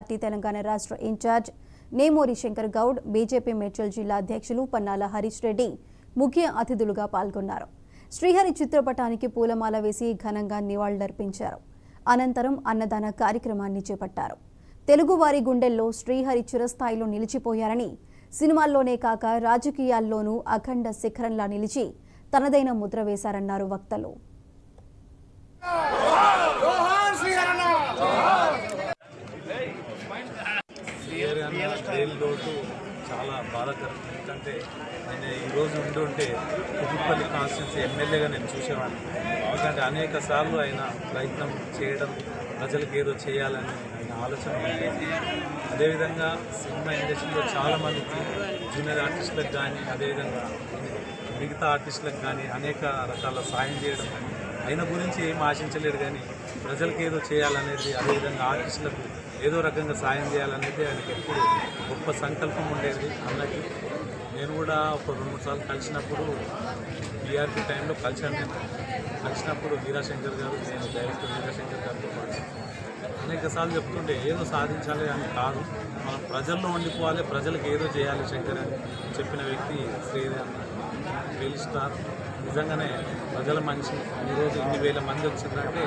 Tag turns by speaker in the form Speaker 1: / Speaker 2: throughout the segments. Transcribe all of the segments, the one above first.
Speaker 1: Party Telangana రాష్ట్ర incharge Nemori Shankar Goud BJP Medchal జిల్లా అధ్యక్షులు పన్నాల హరీష్ రెడ్డి ముఖ్య అతిథులుగా పాల్గొన్నారు శ్రీహరి చిత్రపటానికి పూలమాల వేసి ఘనంగా నివాళులర్పించారు అనంతరం అన్నదాన కార్యక్రమాన్ని చేపట్టారు తెలుగువారి గుండెల్లో శ్రీహరి చిరస్థాయిలో నిలిచిపోయారని సినిమాల్లోనే కాక రాజకీయాల్లోనూ అఖండ శిఖరంలా నిలిచి తనదైన ముద్ర వేశారన్నారు వక్తలు
Speaker 2: క్లియర్ అన్న జైలు లోటు చాలా బాధాకరం ఎందుకంటే ఆయన ఈరోజు ఉండి ఉంటే కుటుంబపల్లి కాన్స్టిట్యున్సీ ఎమ్మెల్యేగా నేను చూసేవాడిని ఎందుకంటే అనేక సార్లు ఆయన ప్రయత్నం చేయడం ప్రజలకు ఏదో చేయాలని ఆయన ఆలోచన ఉండేది అదేవిధంగా సినిమా ఇండస్ట్రీలో చాలామందికి జూనియర్ ఆర్టిస్టులకు కానీ అదేవిధంగా మిగతా ఆర్టిస్టులకు కానీ అనేక రకాల సాయం చేయడం ఆయన గురించి ఏం ఆశించలేడు కానీ ప్రజలకు ఏదో చేయాలనేది అదేవిధంగా ఆర్టిస్టులకు ఏదో రకంగా సాయం చేయాలనేది ఆయనకి ఎప్పుడు గొప్ప సంకల్పం ఉండేది అన్నకి నేను కూడా ఒక రెండు మూడు సార్లు కలిసినప్పుడు బీఆర్పీ టైంలో కలిశాను నేను కలిసినప్పుడు వీరాశంకర్ గారు నేను డైరెక్టర్ వీరాశంకర్ గారితో పాటు అనేక సార్లు చెప్తుంటే ఏదో సాధించాలి అని కాదు మనం ప్రజల్లో ఉండిపోవాలి ప్రజలకు ఏదో చేయాలి శంకర్ అని చెప్పిన వ్యక్తి శ్రీరామ్ వెల్ స్టార్ నిజంగానే ప్రజల మనిషి ఈరోజు ఇన్ని వేల మంది వచ్చిందంటే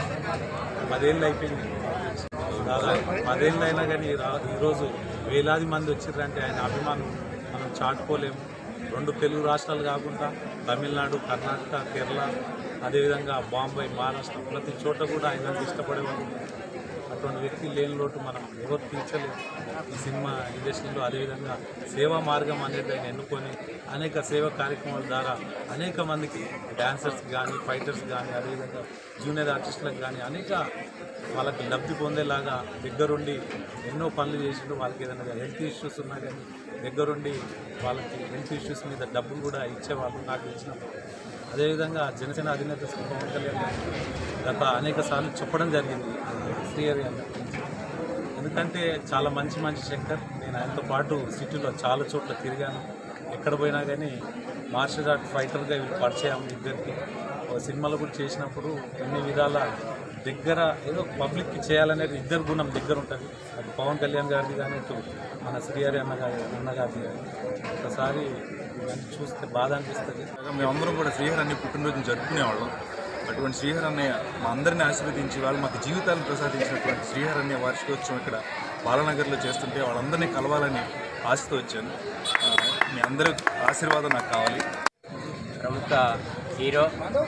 Speaker 2: పదేళ్ళు అయిపోయింది దాదాపు పదేళ్ళు అయినా కానీ రా- ఈరోజు వేలాది మంది వచ్చిర్రంటే ఆయన అభిమానం మనం చాటుకోలేము రెండు తెలుగు రాష్ట్రాలు కాకుండా తమిళనాడు కర్ణాటక కేరళ అదేవిధంగా బాంబే మహారాష్ట్ర ప్రతి చోట కూడా ఆయన ఇష్టపడేవాళ్ళు అటువంటి వ్యక్తి లేని లోటు మనం ఎవరు తీర్చలేము ఈ సినిమా ఇండస్ట్రీలో అదేవిధంగా సేవా మార్గం అనేది ఆయన ఎన్నుకొని అనేక సేవా కార్యక్రమాల ద్వారా అనేక మందికి డాన్సర్స్ కానీ ఫైటర్స్ కానీ అదేవిధంగా జూనియర్ ఆర్టిస్టులకు కానీ అనేక వాళ్ళకి లబ్ధి పొందేలాగా దగ్గరుండి ఎన్నో పనులు చేసిండు వాళ్ళకి ఏదైనా హెల్త్ ఇష్యూస్ ఉన్నా కానీ దగ్గరుండి వాళ్ళకి హెల్త్ ఇష్యూస్ మీద డబ్బులు కూడా ఇచ్చేవాళ్ళు నాకు ఇచ్చినప్పుడు అదేవిధంగా జనసేన అధినేత శ్రీ పవన్ కళ్యాణ్ గారు గత అనేక సార్లు చెప్పడం జరిగింది శ్రీహరి అన్న గురించి. ఎందుకంటే చాలా మంచి మంచి శంకర్ నేను ఆయనతో పాటు సిటీలో చాలా చోట్ల తిరిగాను ఎక్కడ పోయినా కానీ మార్షల్ ఆర్ట్ ఫైటర్గా వీళ్ళు పరిచయం ఇద్దరికి ఒక సినిమాలో కూడా చేసినప్పుడు అన్ని విధాల దగ్గర ఏదో పబ్లిక్కి చేయాలనేది ఇద్దరు గుణం దగ్గర ఉంటుంది అది పవన్ కళ్యాణ్ గారిది కానీ ఇటు మన శ్రీహరి అన్న గారి అన్న గారిది కానీ ఒకసారి ఇవన్నీ చూస్తే బాధ అనిపిస్తుంది
Speaker 3: మేమందరం కూడా శ్రీహర్ అన్ని పుట్టినరోజును జరుపుకునేవాళ్ళం అటువంటి శ్రీహర్ అన్నయ్య మా అందరిని ఆశీర్వదించి వాళ్ళు మాకు జీవితాలను ప్రసాదించినటువంటి శ్రీహర్ అన్నయ్య వార్షికోత్సవం ఇక్కడ బాలనగర్లో చేస్తుంటే వాళ్ళందరినీ కలవాలని ఆశతో వచ్చాను ఆ, మీ అందరి ఆశీర్వాదం నాకు కావాలి
Speaker 4: ప్రముఖ హీరో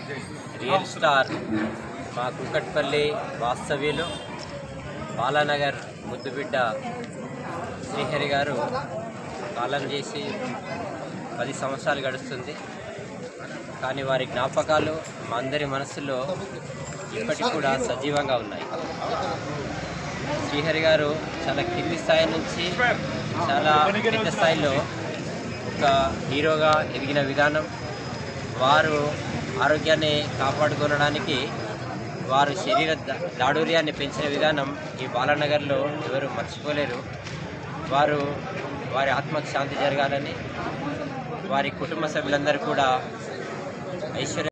Speaker 4: రియల్ స్టార్ మా కుక్కట్పల్లి వాస్తవ్యులు బాలానగర్ ముద్దుబిడ్డ శ్రీహరి గారు కాలం చేసి పది సంవత్సరాలు గడుస్తుంది కానీ వారి జ్ఞాపకాలు మా అందరి మనసులో ఇప్పటికి కూడా సజీవంగా ఉన్నాయి శ్రీహరి గారు చాలా కింది స్థాయి నుంచి చాలా పెద్ద స్థాయిలో ఒక హీరోగా ఎదిగిన విధానం వారు ఆరోగ్యాన్ని కాపాడుకోవడానికి వారు శరీర దా- దాడుర్యాన్ని పెంచిన విధానం ఈ బాలానగర్లో ఎవరు మర్చిపోలేరు వారు వారి ఆత్మకు శాంతి జరగాలని వారి కుటుంబ సభ్యులందరూ కూడా ఐశ్వర్య